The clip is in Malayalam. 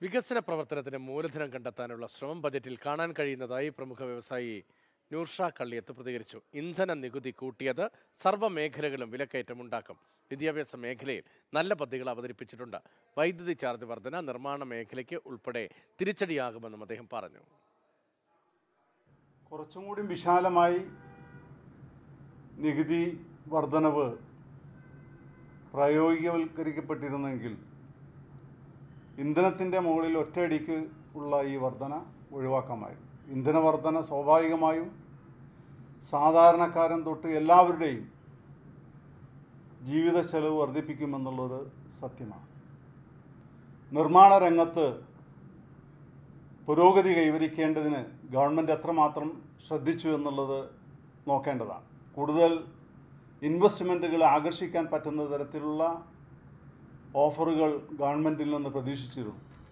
വികസന പ്രവർത്തനത്തിന് മൂലധനം കണ്ടെത്താനുള്ള ശ്രമം ബജറ്റിൽ കാണാൻ കഴിയുന്നതായി പ്രമുഖ വ്യവസായി നൂർഷ കള്ളിയത്ത് പ്രതികരിച്ചു ഇന്ധന നികുതി കൂട്ടിയത് സർവ്വ മേഖലകളും വിലക്കയറ്റം ഉണ്ടാക്കും വിദ്യാഭ്യാസ മേഖലയിൽ നല്ല പദ്ധതികൾ അവതരിപ്പിച്ചിട്ടുണ്ട് വൈദ്യുതി ചാർജ് വർധന നിർമ്മാണ മേഖലയ്ക്ക് ഉൾപ്പെടെ തിരിച്ചടിയാകുമെന്നും അദ്ദേഹം പറഞ്ഞു കുറച്ചും കൂടി വിശാലമായി നികുതി വർധനവ് പ്രായോഗികവൽക്കരിക്കപ്പെട്ടിരുന്നെങ്കിൽ ഇന്ധനത്തിൻ്റെ മുകളിൽ ഒറ്റയടിക്ക് ഉള്ള ഈ വർധന ഒഴിവാക്കാമായിരുന്നു ഇന്ധന വർധന സ്വാഭാവികമായും സാധാരണക്കാരൻ തൊട്ട് എല്ലാവരുടെയും ജീവിത ചെലവ് വർദ്ധിപ്പിക്കുമെന്നുള്ളത് സത്യമാണ് നിർമ്മാണ രംഗത്ത് പുരോഗതി കൈവരിക്കേണ്ടതിന് ഗവൺമെൻറ് എത്രമാത്രം ശ്രദ്ധിച്ചു എന്നുള്ളത് നോക്കേണ്ടതാണ് കൂടുതൽ ഇൻവെസ്റ്റ്മെൻറ്റുകളെ ആകർഷിക്കാൻ പറ്റുന്ന തരത്തിലുള്ള ഓഫറുകൾ ഗവൺമെൻറ്റിൽ നിന്ന് പ്രതീക്ഷിച്ചിരുന്നു